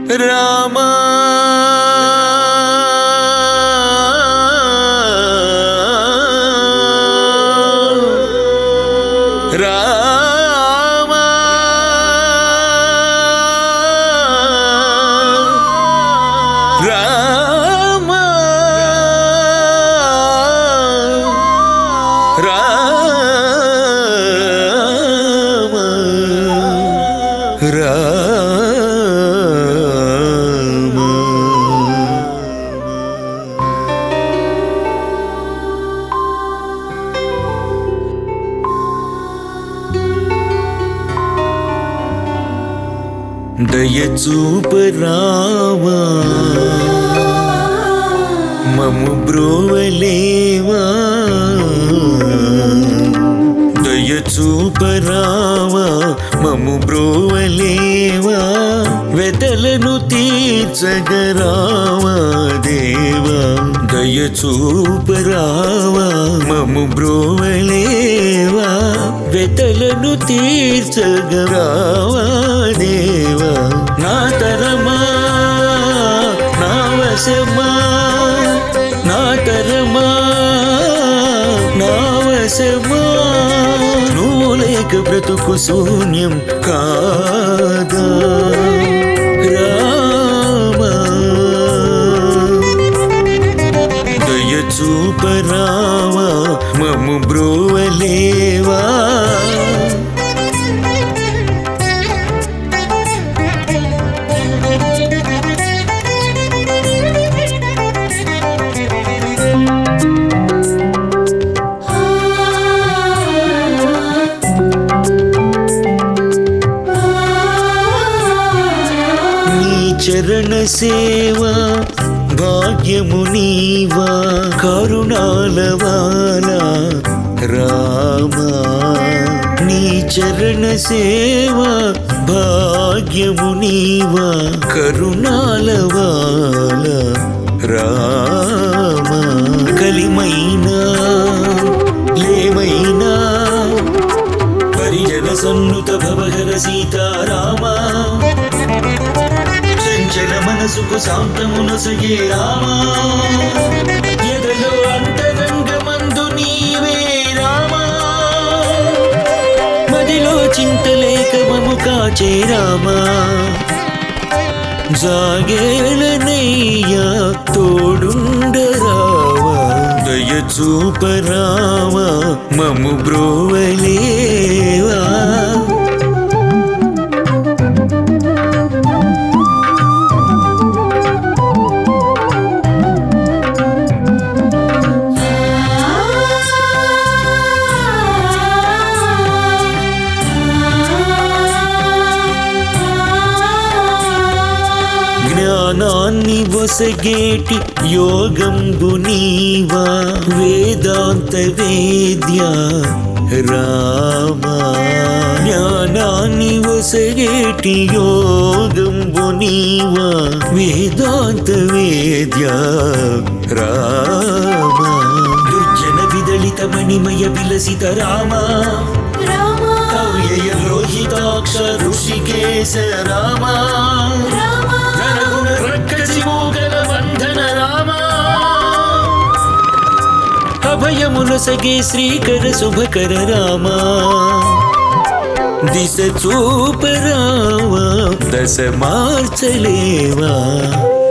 రామా రామా రామా రామా రామా దయచూపరావా మము బ్రోవలేవా దయచూపరావా మము బ్రోవలేవా వెదలను తీర్చగరావా దేవా దయచూపరావా మము బ్రోవలేవా వెతలను తీర్చగరావా దేవా నా తరమా నా వశమా నా తరమా నా వశమా నువ్వు లేక బ్రతుకు శూన్యం కాదా రామా దయచూపరావా మము బ్రోవలేవా నీ చరణ సేవా భాగ్యము నీవా కరుణాలవాలా రామా నీ చరణ సేవా భాగ్యము నీవా కరుణాలవాలా రామా కలిమైనా లేమైనా పరిజన సన్నుత భవహర సీతారామా చంచల మనసుకు శాంతమునసగే రామా ఎదలో అంతరంగమందు నీవే రామా మదిలో చింతలేక మము కాచే రామా జాగేలనయ్యా తోడుండరావా దయచూపరావా మము బ్రోవలేవా జ్ఞానాన్ని వసగేటి యోగంబు నీవా వేదాంత వేద్య రామా జ్ఞానాన్ని వసగేటి యోగంబు నీవా వేదాంత వేద్య రామా దుర్జన విదళిత మణిమయ విలసిత రామా కవ్యయ లోహితాక్ష ఋషికేశ రామా రణగుణ రక్కసి మూగల బంధన రామా అభయమునసగే శ్రీకర శుభకర రామా దిశ చూపరావా దశ మార్చలేవా